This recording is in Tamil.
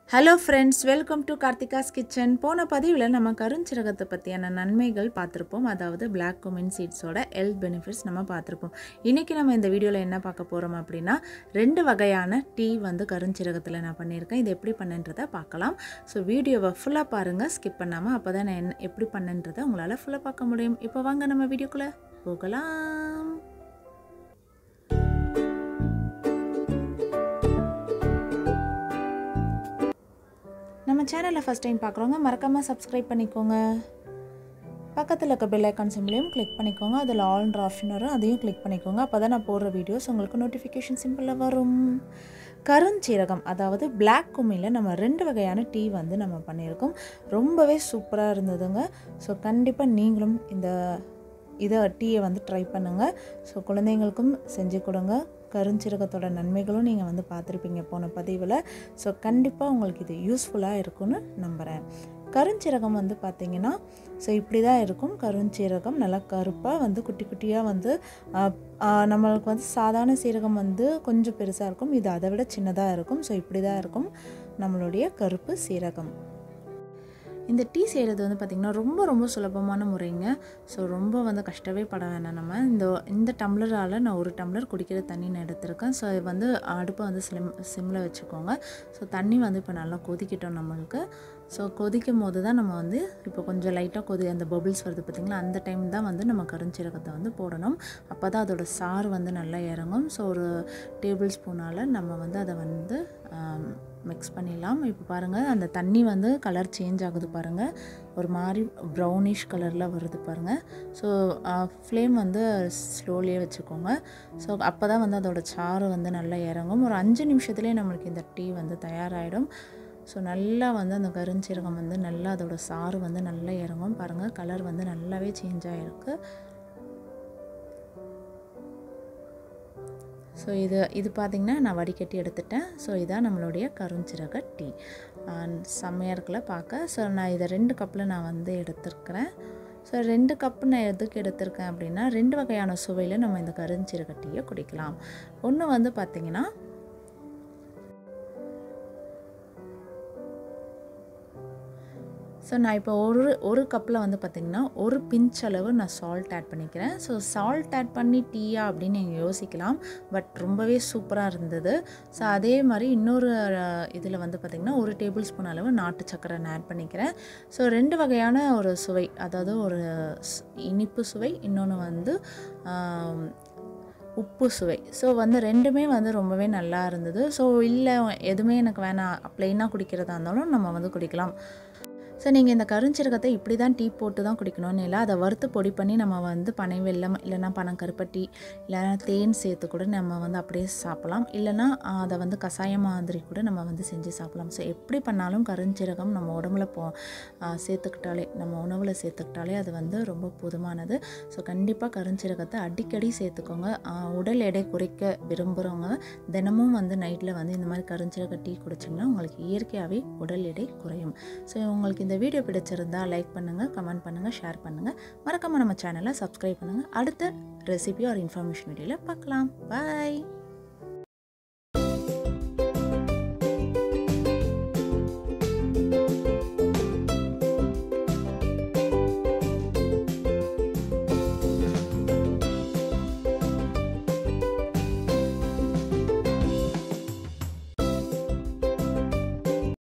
hello friends welcome to Karthika's kitchen போன பதிவில் நம்ம கருஞ்சிரகத்தை பற்றியான நன்மைகள் பார்த்துருப்போம் அதாவது பிளாக் குமின் சீட்ஸோட ஹெல்த் பெனிஃபிட்ஸ் நம்ம பார்த்துருப்போம் இன்றைக்கி நம்ம இந்த வீடியோவில் என்ன பார்க்க போகிறோம் அப்படின்னா ரெண்டு வகையான டீ வந்து கருஞ்சிரகத்தில் நான் பண்ணியிருக்கேன் இது எப்படி பண்ணுன்றதை பார்க்கலாம் ஸோ வீடியோவை ஃபுல்லாக பாருங்கள் ஸ்கிப் பண்ணாமல் அப்போ தான் நான் என்ன எப்படி பண்ணுன்றதை உங்களால் ஃபுல்லாக பார்க்க முடியும் இப்போ வாங்க நம்ம வீடியோக்குள்ளே போகலாம் நம்ம சேனலை ஃபஸ்ட் டைம் பார்க்குறவங்க மறக்காமல் சப்ஸ்கிரைப் பண்ணிக்கோங்க பக்கத்தில் இருக்க பெல் ஐக்கான் சிம்பிளையும் கிளிக் பண்ணிக்கோங்க அதில் ஆல்ன்ற ஆப்ஷன் வரும் அதையும் கிளிக் பண்ணிக்கோங்க அப்போ தான் நான் போடுற வீடியோஸ் உங்களுக்கு நோட்டிஃபிகேஷன் சிம்பிளாக வரும் கருஞ்சீரகம் அதாவது பிளாக் கும்மியில் நம்ம ரெண்டு வகையான டீ வந்து நம்ம பண்ணியிருக்கோம் ரொம்பவே சூப்பராக இருந்ததுங்க ஸோ கண்டிப்பாக நீங்களும் இந்த இதை டீயை வந்து ட்ரை பண்ணுங்கள் ஸோ குழந்தைங்களுக்கும் செஞ்சு கொடுங்க கருஞ்சீரகத்தோட நன்மைகளும் நீங்கள் வந்து பார்த்துருப்பீங்க போன பதிவில் ஸோ கண்டிப்பாக உங்களுக்கு இது யூஸ்ஃபுல்லாக இருக்கும்னு நம்புகிறேன் கருஞ்சீரகம் வந்து பார்த்திங்கன்னா ஸோ இப்படி தான் இருக்கும் கருஞ்சீரகம் நல்லா கருப்பாக வந்து குட்டி குட்டியாக வந்து நம்மளுக்கு வந்து சாதாரண சீரகம் வந்து கொஞ்சம் பெருசாக இருக்கும் இது அதை விட சின்னதாக இருக்கும் ஸோ இப்படி தான் இருக்கும் நம்மளுடைய கருப்பு சீரகம் இந்த டீ செய்கிறது வந்து பார்த்திங்கன்னா ரொம்ப ரொம்ப சுலபமான முறைங்க ஸோ ரொம்ப வந்து கஷ்டமே பட வேணாம் நம்ம இந்த இந்த டம்ளரால் நான் ஒரு டம்ளர் குடிக்கிற தண்ணி நான் எடுத்திருக்கேன் ஸோ வந்து அடுப்பை வந்து சிம் சிம்மில் வச்சுக்கோங்க ஸோ தண்ணி வந்து இப்போ நல்லா கொதிக்கிட்டோம் நம்மளுக்கு ஸோ கொதிக்கும் போது தான் நம்ம வந்து இப்போ கொஞ்சம் லைட்டாக கொதி அந்த பபிள்ஸ் வருது பார்த்திங்களா அந்த டைம் தான் வந்து நம்ம கருஞ்சீரகத்தை வந்து போடணும் அப்போ தான் அதோடய சாறு வந்து நல்லா இறங்கும் ஸோ ஒரு டேபிள் ஸ்பூனால் நம்ம வந்து அதை வந்து மிக்ஸ் பண்ணிடலாம் இப்போ பாருங்கள் அந்த தண்ணி வந்து கலர் சேஞ்ச் ஆகுது பாருங்கள் ஒரு மாதிரி ப்ரௌனிஷ் கலரில் வருது பாருங்கள் ஸோ ஃப்ளேம் வந்து ஸ்லோலியே வச்சுக்கோங்க ஸோ அப்போ தான் வந்து அதோடய சாறு வந்து நல்லா இறங்கும் ஒரு அஞ்சு நிமிஷத்துலேயே நம்மளுக்கு இந்த டீ வந்து தயாராகிடும் ஸோ நல்லா வந்து அந்த கருஞ்சீரகம் வந்து நல்லா அதோடய சாறு வந்து நல்லா இறங்கும் பாருங்கள் கலர் வந்து நல்லாவே சேஞ்ச் ஆகிருக்கு ஸோ இது இது பார்த்திங்கன்னா நான் வடிகட்டி எடுத்துட்டேன் ஸோ இதான் நம்மளுடைய கருஞ்சிரக டீ செம்மையாக இருக்குல்ல பார்க்க ஸோ நான் இதை ரெண்டு கப்பில் நான் வந்து எடுத்துருக்கிறேன் ஸோ ரெண்டு கப்பு நான் எதுக்கு எடுத்திருக்கேன் அப்படின்னா ரெண்டு வகையான சுவையில் நம்ம இந்த கருஞ்சீரக டீயை குடிக்கலாம் ஒன்று வந்து பார்த்திங்கன்னா ஸோ நான் இப்போ ஒரு ஒரு கப்பில் வந்து பார்த்திங்கன்னா ஒரு பிஞ்ச் அளவு நான் சால்ட் ஆட் பண்ணிக்கிறேன் ஸோ சால்ட் ஆட் பண்ணி டீயா அப்படின்னு நீங்கள் யோசிக்கலாம் பட் ரொம்பவே சூப்பராக இருந்தது ஸோ அதே மாதிரி இன்னொரு இதில் வந்து பார்த்திங்கன்னா ஒரு டேபிள் ஸ்பூன் அளவு நாட்டு சக்கரை நான் ஆட் பண்ணிக்கிறேன் ஸோ ரெண்டு வகையான ஒரு சுவை அதாவது ஒரு இனிப்பு சுவை இன்னொன்று வந்து உப்பு சுவை ஸோ வந்து ரெண்டுமே வந்து ரொம்பவே நல்லா இருந்தது ஸோ இல்லை எதுவுமே எனக்கு வேணாம் ப்ளெயினாக குடிக்கிறதா இருந்தாலும் நம்ம வந்து குடிக்கலாம் ஸோ நீங்கள் இந்த கருஞ்சீரகத்தை இப்படி தான் டீ போட்டு தான் குடிக்கணும்னு இல்லை அதை வறுத்து பொடி பண்ணி நம்ம வந்து பனை வெல்லம் இல்லைனா பனங்கருப்பட்டி இல்லைனா தேன் சேர்த்து கூட நம்ம வந்து அப்படியே சாப்பிட்லாம் இல்லைனா அதை வந்து கஷாயம் மாதிரி கூட நம்ம வந்து செஞ்சு சாப்பிட்லாம் ஸோ எப்படி பண்ணாலும் கருஞ்சீரகம் நம்ம உடம்புல போ சேர்த்துக்கிட்டாலே நம்ம உணவில் சேர்த்துக்கிட்டாலே அது வந்து ரொம்ப போதுமானது ஸோ கண்டிப்பாக கருஞ்சீரகத்தை அடிக்கடி சேர்த்துக்கோங்க உடல் எடை குறைக்க விரும்புகிறவங்க தினமும் வந்து நைட்டில் வந்து இந்த மாதிரி கருஞ்சீரக டீ குடிச்சிங்கன்னா உங்களுக்கு இயற்கையாகவே உடல் எடை குறையும் ஸோ உங்களுக்கு இந்த வீடியோ பிடிச்சிருந்தா லைக் பண்ணுங்கள் கமெண்ட் பண்ணுங்கள் ஷேர் பண்ணுங்கள் மறக்காமல் நம்ம சேனலை சப்ஸ்கிரைப் பண்ணுங்கள் அடுத்த ரெசிபி ஒரு இன்ஃபர்மேஷன் வீடியோவில் பார்க்கலாம் பாய்